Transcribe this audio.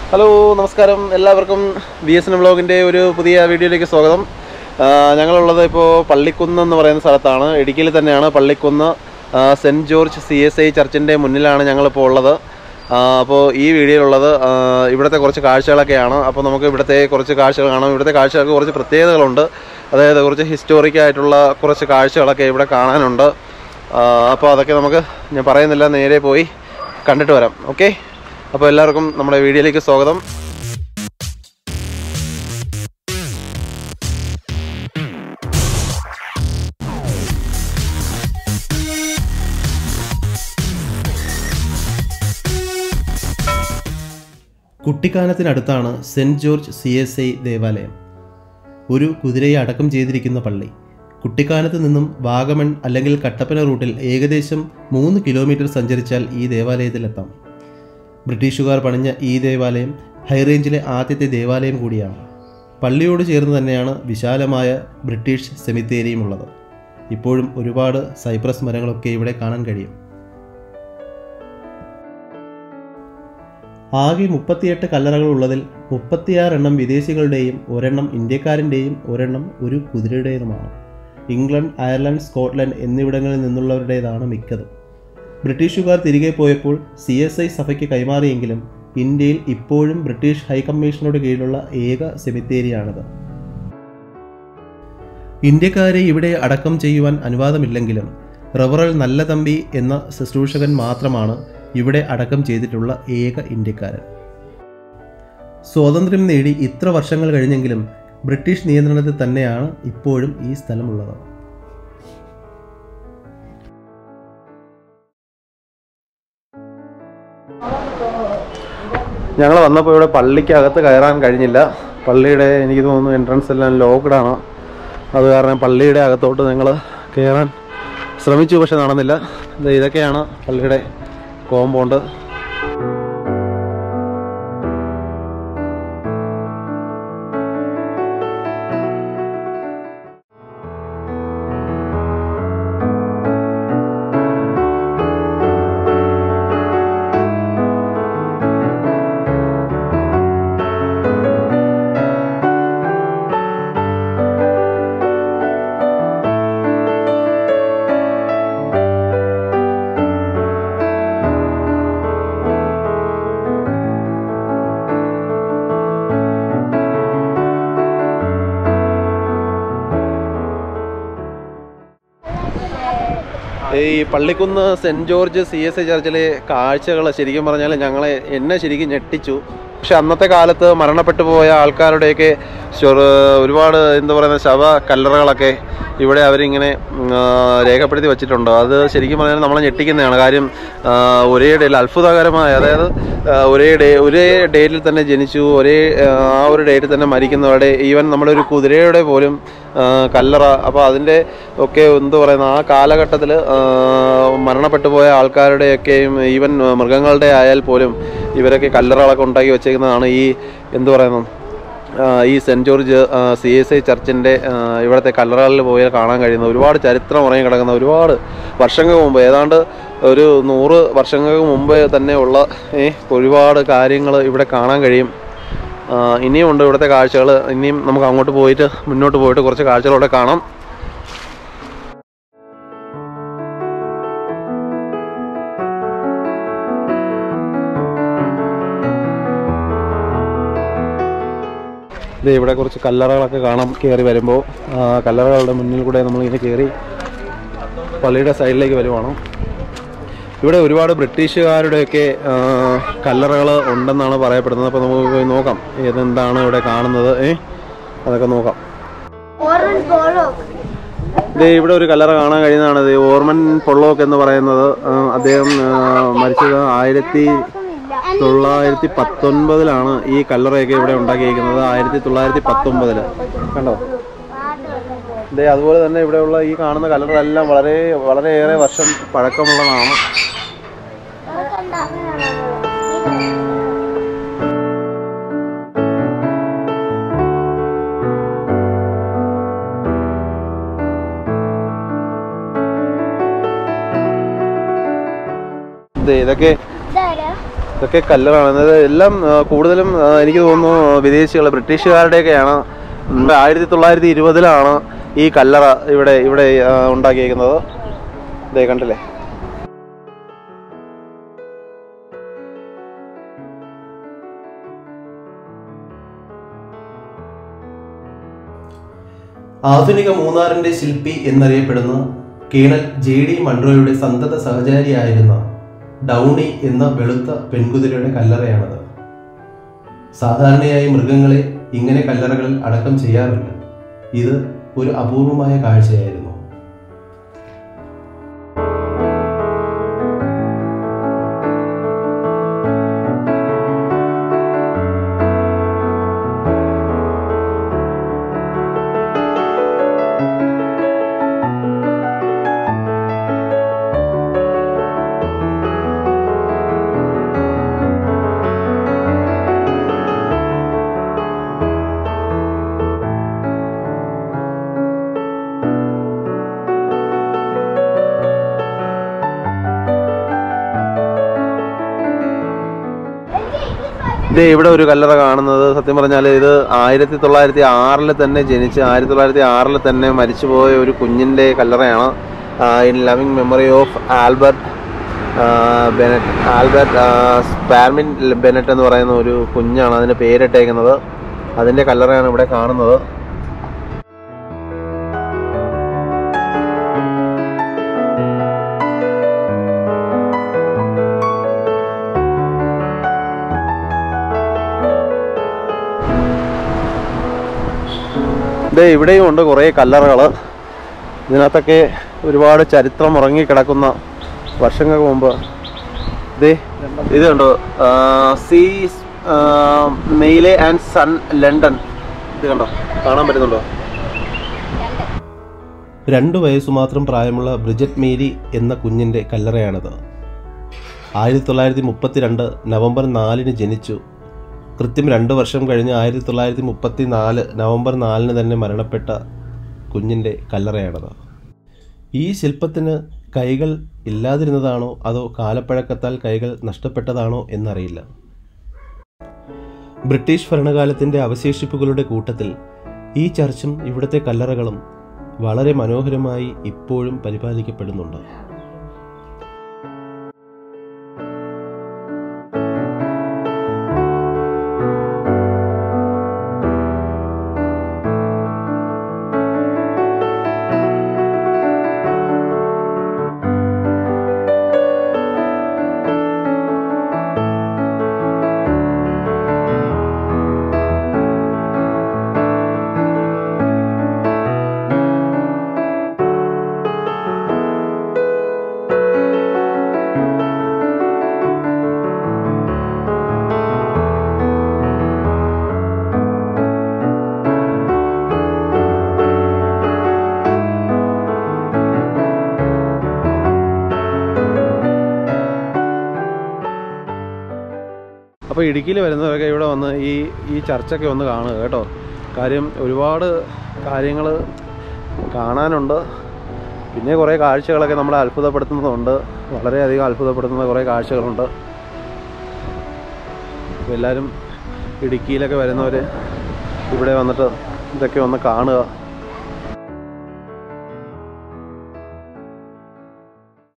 hello നമസ്കാരം എല്ലാവർക്കും B S N വ്ളോഗിൻ്റെ ഒരു പുതിയ വീഡിയോയിലേക്ക് സ്വാഗതം ആ, ഞങ്ങളുള്ളത് ഇപ്പോൾ പള്ളിക്കുന്ന് എന്ന് പറയുന്ന സ്ഥലത്താണ് ഇടുക്കിയിൽ തന്നെയാണ് പള്ളിക്കുന്ന് ആ, saint George C S I ചർച്ചിൻ്റെ മുന്നിലാണ് ഞങ്ങളിപ്പോൾ ഉള്ളത് ആ, അപ്പോൾ ഈ വീഡിയോയിലുള്ളത് ആ, ഇവിടുത്തെ കുറച്ച് കാഴ്ചകളൊക്കെയാണ് അപ്പോൾ നമുക്ക് ഇവിടുത്തെ കുറച്ച് കാഴ്ചകൾ കാണാം ഇവിടുത്തെ കാഴ്ചകൾക്ക് കുറച്ച് പ്രത്യേകതകളുണ്ട് അതായത് കുറച്ച് ഹിസ്റ്റോറിക് ആയിട്ടുള്ള കുറച്ച് കാഴ്ചകളൊക്കെ ഇവിടെ കാണാനുണ്ട് ആ, അപ്പോൾ അതൊക്കെ നമുക്ക് ഞാൻ പറയുന്നില്ല നേരെ പോയി കണ്ടിട്ട് വരാം ഓക്കെ അപ്പോൾ എല്ലാവർക്കും നമ്മുടെ വീഡിയോയിലേക്ക് സ്വാഗതം കുട്ടിക്കാനത്തിനടുത്താണ് saint George C S I ദേവാലയം ഒരു കുതിരയെ അടക്കം ചെയ്തിരിക്കുന്ന പള്ളി കുട്ടിക്കാനത്ത് നിന്നും വാഗമൺ അല്ലെങ്കിൽ കട്ടപ്പന റൂട്ടിൽ ഏകദേശം മൂന്ന് കിലോമീറ്റർ സഞ്ചരിച്ചാൽ ഈ ദേവാലയത്തിലെത്താം ബ്രിട്ടീഷുകാർ പണിഞ്ഞ ഈ ദേവാലയം ഹൈറേഞ്ചിലെ ആദ്യത്തെ ദേവാലയം കൂടിയാണ് പള്ളിയോട് ചേർന്ന് തന്നെയാണ് വിശാലമായ ബ്രിട്ടീഷ് സെമിത്തേരിയും ഉള്ളത് ഇപ്പോഴും ഒരുപാട് സൈപ്രസ് മരങ്ങളൊക്കെ ഇവിടെ കാണാൻ കഴിയും ആകെ മുപ്പത്തിയെട്ട് കല്ലറകൾ ഉള്ളതിൽ മുപ്പത്തിയാറ് എണ്ണം വിദേശികളുടെയും ഒരെണ്ണം ഇന്ത്യക്കാരൻ്റെയും ഒരെണ്ണം ഒരു കുതിരയുടേതുമാണ് ഇംഗ്ലണ്ട് അയർലൻഡ് സ്കോട്ട്ലൻഡ് എന്നിവിടങ്ങളിൽ നിന്നുള്ളവരുടേതാണ് മിക്കതും ബ്രിട്ടീഷുകാർ തിരികെ പോയപ്പോൾ സി എസ് ഐ സഭയ്ക്ക് കൈമാറിയെങ്കിലും ഇന്ത്യയിൽ ഇപ്പോഴും ബ്രിട്ടീഷ് ഹൈക്കമ്മീഷനോട് കീഴിലുള്ള ഏക സെമിത്തേരിയാണിത് ഇന്ത്യക്കാരെ ഇവിടെ അടക്കം ചെയ്യുവാൻ അനുവാദമില്ലെങ്കിലും റവറൽ നല്ലതമ്പി എന്ന ശുശ്രൂഷകൻ മാത്രമാണ് ഇവിടെ അടക്കം ചെയ്തിട്ടുള്ള ഏക ഇന്ത്യക്കാരൻ സ്വാതന്ത്ര്യം നേടി ഇത്ര വർഷങ്ങൾ കഴിഞ്ഞെങ്കിലും ബ്രിട്ടീഷ് നിയന്ത്രണത്തിൽ തന്നെയാണ് ഇപ്പോഴും ഈ സ്ഥലമുള്ളത് ഞങ്ങൾ വന്നപ്പോൾ ഇവിടെ പള്ളിക്കകത്ത് കയറാൻ കഴിഞ്ഞില്ല പള്ളിയുടെ എനിക്ക് തോന്നുന്നു എൻട്രൻസ് എല്ലാം ലോക്ക്ഡാണ് അത് കാരണം പള്ളിയുടെ അകത്തോട്ട് ഞങ്ങൾ കയറാൻ ശ്രമിച്ചു പക്ഷെ നടന്നില്ല ഇത് ഇതൊക്കെയാണ് പള്ളിയുടെ കോമ്പൗണ്ട് ഈ പള്ളിക്കുന്ന് saint George C S I ചർച്ചിലെ കാഴ്ചകൾ ശരിക്കും പറഞ്ഞാൽ ഞങ്ങളെ എന്നെ ശരിക്കും ഞെട്ടിച്ചു പക്ഷെ അന്നത്തെ കാലത്ത് മരണപ്പെട്ടു പോയ ആൾക്കാരുടെയൊക്കെ ചൊറ ഒരുപാട് എന്താ പറയുന്ന ശവ കല്ലറകളൊക്കെ ഇവിടെ അവരിങ്ങനെ ഉം, ആ, രേഖപ്പെടുത്തി വെച്ചിട്ടുണ്ട് അത് ശരിക്കും പറഞ്ഞാൽ നമ്മളെ ഞെട്ടിക്കുന്നതാണ് കാര്യം ആ, ഒരേ ഡേയിൽ അത്ഭുതകരമായ അതായത് ആ, ഒരേ ഡേ ഒരേ ഡേറ്റിൽ തന്നെ ജനിച്ചു ഒരേ ആ, ആ ഒരു ഡേറ്റിൽ തന്നെ മരിക്കുന്നവരുടെ ഈവൻ നമ്മുടെ ഒരു കുതിരയുടെ പോലും ആ, കല്ലറ അപ്പോൾ അതിൻ്റെ ഒക്കെ എന്ത് പറയുന്ന ആ കാലഘട്ടത്തിൽ മരണപ്പെട്ടു പോയ ആൾക്കാരുടെയൊക്കെയും ഈവൻ മൃഗങ്ങളുടെ ആയാൽ പോലും ഇവരൊക്കെ കല്ലറകളൊക്കെ ഉണ്ടാക്കി വെച്ചേക്കുന്നതാണ് ഈ എന്ത് പറയുന്നു ആ, ഈ saint George C S I ചർച്ചിൻ്റെ ഇവിടുത്തെ കല്ലറകളിൽ പോയാൽ കാണാൻ കഴിയുന്ന ഒരുപാട് ചരിത്രം ഉറങ്ങി കിടക്കുന്ന ഒരുപാട് വർഷങ്ങൾക്ക് മുമ്പ് ഏതാണ്ട് ഒരു നൂറ് വർഷങ്ങൾക്ക് മുമ്പ് തന്നെ ഉള്ള ഏ, ഒരുപാട് കാര്യങ്ങൾ ഇവിടെ കാണാൻ കഴിയും ആ, ഇനിയും ഉണ്ട് ഇവിടുത്തെ കാഴ്ചകൾ ഇനിയും നമുക്ക് അങ്ങോട്ട് പോയിട്ട് മുന്നോട്ട് പോയിട്ട് കുറച്ച് കാഴ്ചകളൂടെ കാണാം ഇത് ഇവിടെ കുറച്ച് കല്ലറകളൊക്കെ കാണാം കയറി വരുമ്പോൾ കല്ലറകളുടെ മുന്നിൽ കൂടെ നമ്മളിങ്ങനെ കയറി പള്ളിയുടെ സൈഡിലേക്ക് വരുവാണ് ഇവിടെ ഒരുപാട് ബ്രിട്ടീഷുകാരുടെയൊക്കെ കല്ലറകൾ ഉണ്ടെന്നാണ് പറയപ്പെടുന്നത് അപ്പോൾ നമുക്ക് പോയി നോക്കാം ഏതെന്താണ് ഇവിടെ കാണുന്നത് ഏ അതൊക്കെ നോക്കാം ഓറഞ്ച് ബോളോ ഇത് ഇവിടെ ഒരു കല്ലറ കാണാൻ കഴിയുന്നതാണ് ഇത് ഓർമൻ പൊള്ളോക്ക് എന്ന് പറയുന്നത് ആ, അദ്ദേഹം ആ, മരിച്ചത് ആയിരത്തി തൊള്ളായിരത്തി പത്തൊൻപതിലാണ് ഈ കല്ലറയൊക്കെ ഇവിടെ ഉണ്ടാക്കിയിരിക്കുന്നത് ആയിരത്തി തൊള്ളായിരത്തി പത്തൊമ്പതില് കണ്ടോ ഇതേ അതുപോലെ തന്നെ ഇവിടെയുള്ള ഈ കാണുന്ന കല്ലറെല്ലാം വളരെ വളരെയേറെ വർഷം പഴക്കമുള്ളതാണ് ദേ ഇതൊക്കെ ഇതാരാ ഇതൊക്കെ കല്ലുകളാണ് അതായത് എല്ലാം ആ, കൂടുതലും ആ, എനിക്ക് തോന്നുന്നു വിദേശികൾ ബ്രിട്ടീഷുകാരുടെയൊക്കെയാണ് ഉം, ആയിരത്തി തൊള്ളായിരത്തി ഇരുപതിലാണ് ഈ കല്ലറ ഇവിടെ ഇവിടെ ആ, ഉണ്ടാക്കിയേക്കുന്നത് ഇതേ കണ്ടില്ലേ ആധുനിക മൂന്നാറിന്റെ ശില്പി എന്നറിയപ്പെടുന്ന കേണൽ ജെ ഡി മൺട്രോയുടെ സന്തത സഹചാരിയായിരുന്ന ഡൗണി എന്ന വെളുത്ത പെൺകുതിരയുടെ കല്ലറയാണത് സാധാരണയായി മൃഗങ്ങളെ ഇങ്ങനെ കല്ലറകളിൽ അടക്കം ചെയ്യാറില്ല ഇത് ഒരു അപൂർവമായ കാഴ്ചയായിരുന്നു ഇത് ഇവിടെ ഒരു കല്ലറ കാണുന്നത് സത്യം പറഞ്ഞാൽ ഇത് ആയിരത്തി തൊള്ളായിരത്തി ആറിൽ തന്നെ ജനിച്ച് ആയിരത്തി തൊള്ളായിരത്തി ആറിൽ തന്നെ മരിച്ചുപോയ ഒരു കുഞ്ഞിൻ്റെ കല്ലറയാണ് in loving memory of Albert Bennett Albert Sparmin Bennett എന്ന് പറയുന്ന ഒരു കുഞ്ഞാണ് അതിന് പേരിട്ടേക്കുന്നത് അതിൻ്റെ കല്ലറയാണ് ഇവിടെ കാണുന്നത് ദേ ഇവിടെയും ഉണ്ട് കുറേ കല്ലറകൾ ഇതിനകത്തൊക്കെ ഒരുപാട് ചരിത്രം ഉറങ്ങിക്കിടക്കുന്ന വർഷങ്ങൾക്ക് മുമ്പ് ദേ ഇത് കണ്ടോ C Mayle and son London ഇത് കണ്ടോ കാണാൻ പറ്റുന്നുണ്ടോ രണ്ടു വയസ്സു മാത്രം പ്രായമുള്ള ബ്രിജറ്റ് മേരി എന്ന കുഞ്ഞിൻ്റെ കല്ലറയാണിത് ആയിരത്തി തൊള്ളായിരത്തി മുപ്പത്തിരണ്ട് നവംബർ നാലിന് ജനിച്ചു കൃത്യം രണ്ട് വർഷം കഴിഞ്ഞ് ആയിരത്തി തൊള്ളായിരത്തി മുപ്പത്തി നാല് നവംബർ നാലിന് തന്നെ മരണപ്പെട്ട കുഞ്ഞിൻ്റെ കല്ലറയാണത് ഈ ശില്പത്തിന് കൈകൾ ഇല്ലാതിരുന്നതാണോ അതോ കാലപ്പഴക്കത്താൽ കൈകൾ നഷ്ടപ്പെട്ടതാണോ എന്നറിയില്ല ബ്രിട്ടീഷ് ഭരണകാലത്തിൻ്റെ അവശേഷിപ്പുകളുടെ കൂട്ടത്തിൽ ഈ ചർച്ചും ഇവിടുത്തെ കല്ലറകളും വളരെ മനോഹരമായി ഇപ്പോഴും പരിപാലിക്കപ്പെടുന്നുണ്ട് അപ്പോൾ ഇടുക്കിയിൽ വരുന്നവരൊക്കെ ഇവിടെ വന്ന് ഈ ഈ ചർച്ചൊക്കെ ഒന്ന് കാണുക കേട്ടോ കാര്യം ഒരുപാട് കാര്യങ്ങൾ കാണാനുണ്ട് പിന്നെ കുറേ കാഴ്ചകളൊക്കെ നമ്മളെ അത്ഭുതപ്പെടുത്തുന്നതുണ്ട് വളരെയധികം അത്ഭുതപ്പെടുത്തുന്ന കുറേ കാഴ്ചകളുണ്ട് അപ്പോൾ എല്ലാവരും ഇടുക്കിയിലൊക്കെ വരുന്നവർ ഇവിടെ വന്നിട്ട് ഇതൊക്കെ ഒന്ന് കാണുക